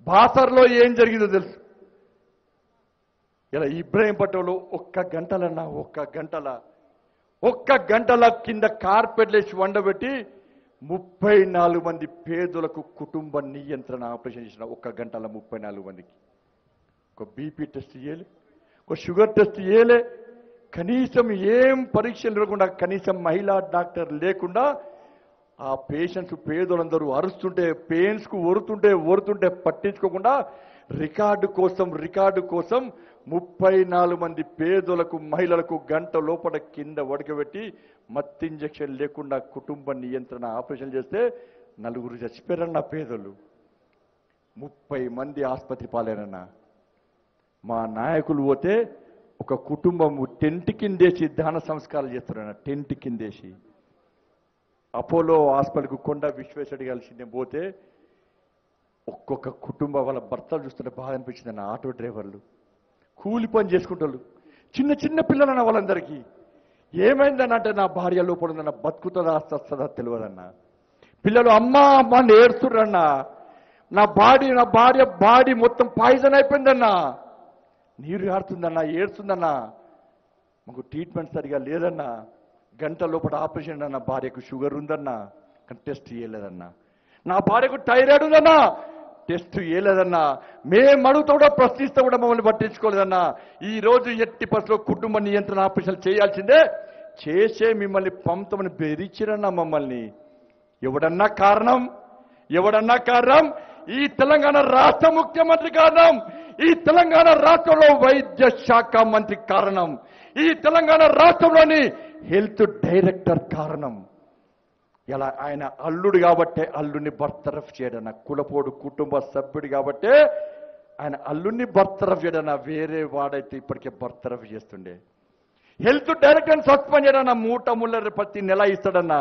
బాసర్లో ఏం జరిగిందో తెలుసు ఇలా ఇబ్రాహీం పట్టణంలో ఒక్క గంటలన్నా ఒక్క గంటల ఒక్క గంటల కింద కార్పెట్లు వేసి వండబెట్టి ముప్పై నాలుగు మంది పేదలకు కుటుంబ నియంత్రణ ఆపరేషన్ చేసిన ఒక్క గంటల ముప్పై నాలుగు మందికి ఒక బీపీ టెస్ట్ చేయలే ఒక షుగర్ టెస్ట్ చేయలే కనీసం ఏం పరీక్షలు లేకుండా కనీసం మహిళా డాక్టర్ లేకుండా ఆ పేషెంట్స్ పేదలందరూ అరుస్తుంటే పెయిన్స్కు ఒరుతుంటే ఒరుతుంటే పట్టించుకోకుండా రికార్డు కోసం రికార్డు కోసం ముప్పై నాలుగు మంది పేదలకు మహిళలకు గంట లోపల కింద వడకబెట్టి మత్తు ఇంజక్షన్ లేకుండా కుటుంబ నియంత్రణ ఆపరేషన్ చేస్తే నలుగురు చచ్చిపోయారన్న పేదలు ముప్పై మంది ఆసుపత్రి పాలేరన్నా మా నాయకులు పోతే ఒక కుటుంబము టెంట్ కిందేసి దాన సంస్కారాలు చేస్తున్నారన్న టెంట్ కిందేసి అపోలో హాస్పిటల్కు కొండ విశ్వేశ్వరుడు కలిసి నేను పోతే ఒక్కొక్క కుటుంబం వాళ్ళ భర్తలు చూస్తుంటే బాధ అనిపించింది అన్న ఆటో డ్రైవర్లు కూలి పని చేసుకుంటారు చిన్న చిన్న పిల్లలన్న వాళ్ళందరికీ ఏమైందని అంటే నా భార్య లోపల ఉందన్న బతుకుతుందా వస్తుందా తెలియదన్న పిల్లలు అమ్మా అమ్మ అని ఏడుస్తుర్రన్న నా బాడీ నా భార్య బాడీ మొత్తం పాయిజన్ అయిపోయిందన్నా నీరు కారుతుందన్నా ఏడుస్తుందన్నా మాకు ట్రీట్మెంట్ సరిగా లేదన్నా గంట లోపల ఆపరేషన్ అన్న భార్యకు షుగర్ ఉందన్నా కానీ టెస్ట్ చేయలేదన్నా నా భార్యకు థైరాయిడ్ ఉందన్నా టెస్ట్ చేయలేదన్నా మేము అడుగుతా కూడా ప్రశ్నిస్తే కూడా మమ్మల్ని పట్టించుకోలేదన్నా ఈ రోజు ఎట్టి పరిస్థితిలో కుటుంబ నియంత్రణ ఆపరేషన్ చేయాల్సిందే చేసే మిమ్మల్ని పంపమని బెదిరించిరన్నా మమ్మల్ని ఎవడన్నా కారణం ఎవడన్నా కారణం ఈ తెలంగాణ రాష్ట్ర ముఖ్యమంత్రి కారణం ఈ తెలంగాణ రాష్ట్రంలో వైద్య శాఖ మంత్రి కారణం ఈ తెలంగాణ రాష్ట్రంలోని హెల్త్ డైరెక్టర్ కారణం ఇలా ఆయన అల్లుడు కాబట్టే అల్లుడిని బర్తరఫ్ చేయడన్న కులపోడు కుటుంబ సభ్యుడు కాబట్టే ఆయన అల్లుడిని బర్తరఫ్ చేయడన్న వేరే వాడైతే ఇప్పటికే బర్తరఫ్ చేస్తుండే హెల్త్ డైరెక్టర్ సస్పెండ్ చేయడన్న మూట ముళ్ళ ప్రతి నెల ఇస్తాడన్నా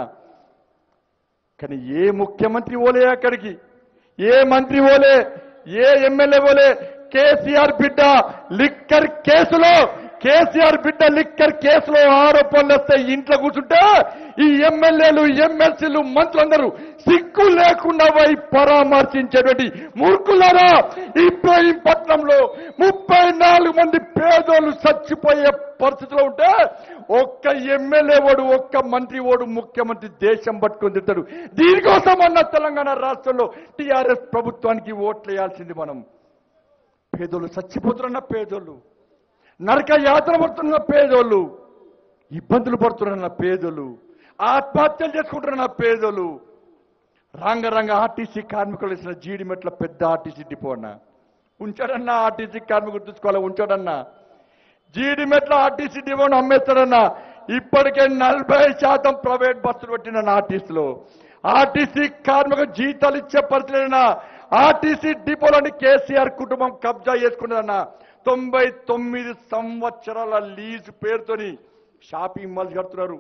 కానీ ఏ ముఖ్యమంత్రి ఓలే అక్కడికి ఏ మంత్రి ఓలే ఏ ఎమ్మెల్యే ఓలే కేసీఆర్ బిడ్డ లిక్కర్ కేసులో కేసీఆర్ బిడ్డ లిక్కర్ కేసులో ఆరోపణలు వస్తే ఇంట్లో కూర్చుంటే ఈ ఎమ్మెల్యేలు ఎమ్మెల్సీలు మంత్రులందరూ సిగ్గు లేకుండా పోయి పరామర్శించేటువంటి మూర్ఖులారా ఇబ్రాహీంపట్నంలో ముప్పై నాలుగు మంది పేదోళ్ళు చచ్చిపోయే పరిస్థితిలో ఉంటే ఒక్క ఎమ్మెల్యే ఓడు ఒక్క మంత్రి ఓడు ముఖ్యమంత్రి దేశం పట్టుకొని తింటాడు దీనికోసం అన్న తెలంగాణ రాష్ట్రంలో టిఆర్ఎస్ ప్రభుత్వానికి ఓట్లు వేయాల్సింది మనం పేదోళ్ళు చచ్చిపోతున్న పేదోళ్ళు నరక యాత్ర పడుతున్న పేదోళ్ళు ఇబ్బందులు పడుతున్న పేదోళ్ళు ఆత్మహత్యలు చేసుకుంటున్న పేదోళ్ళు రంగ రంగ ఆర్టీసీ కార్మికులు ఇచ్చిన జీడిమెట్ల పెద్ద ఆర్టీసీ డిపో అన్న ఉంచాడన్నా ఆర్టీసీ కార్మికులు తీసుకోవాలి ఉంచాడన్నా జీడిమెట్ల ఆర్టీసీ డిపోను అమ్మేస్తాడన్నా ఇప్పటికే నలభై శాతం ప్రైవేట్ బస్సులు పెట్టిన ఆర్టీసీలో ఆర్టీసీ కార్మిక జీతాలు ఇచ్చే పరిస్థితులైనా ఆర్టీసీ డిపోలోని కేసీఆర్ కుటుంబం కబ్జా చేసుకున్నదన్న తొంభై తొమ్మిది సంవత్సరాల లీజు పేరుతోని షాపింగ్ మాల్స్ కడుతున్నారు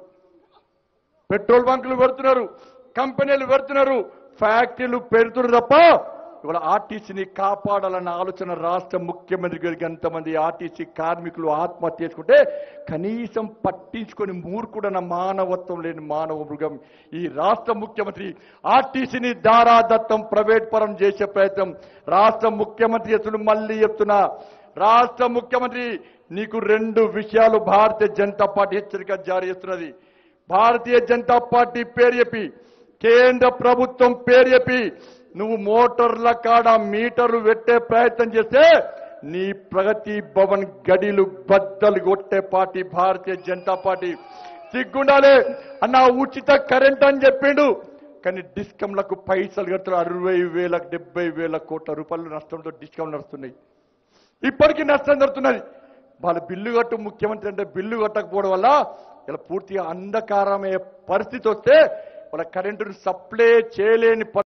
పెట్రోల్ బంకులు పెడుతున్నారు కంపెనీలు పెడుతున్నారు ఫ్యాక్టరీలు పెడుతున్నారు తప్ప ఇవాళ ఆర్టీసీని కాపాడాలన్న ఆలోచన రాష్ట్ర ముఖ్యమంత్రి గారికి ఎంతమంది ఆర్టీసీ కార్మికులు ఆత్మహత్య చేసుకుంటే కనీసం పట్టించుకొని మూర్ఖుడన్న మానవత్వం లేని మానవ మృగం ఈ రాష్ట్ర ముఖ్యమంత్రి ఆర్టీసీని దారాదత్తం ప్రైవేట్ పరం చేసే ప్రయత్నం రాష్ట్ర ముఖ్యమంత్రి ఎత్తులు మళ్ళీ చెప్తున్నా రాష్ట్ర ముఖ్యమంత్రి నీకు రెండు విషయాలు భారతీయ జనతా పార్టీ హెచ్చరిక జారీ చేస్తున్నది భారతీయ జనతా పార్టీ పేరు చెప్పి కేంద్ర ప్రభుత్వం పేరు చెప్పి నువ్వు మోటార్ల కాడ మీటర్లు పెట్టే ప్రయత్నం చేస్తే నీ ప్రగతి భవన్ గడిలు బద్దలు కొట్టే పార్టీ భారతీయ జనతా పార్టీ సిగ్గుండాలే అన్న ఉచిత కరెంట్ అని చెప్పిండు కానీ డిస్కంలకు పైసలు కడుతున్నారు అరవై వేల డెబ్బై వేల కోట్ల రూపాయలు నష్టంతో డిస్కౌంట్ నడుస్తున్నాయి ఇప్పటికీ నష్టం జరుగుతున్నది వాళ్ళ బిల్లు కట్టు ముఖ్యమంత్రి అంటే బిల్లు కట్టకపోవడం వల్ల ఇలా పూర్తిగా అంధకారమయ్యే పరిస్థితి వస్తే వాళ్ళ కరెంటును సప్లై చేయలేని పరి-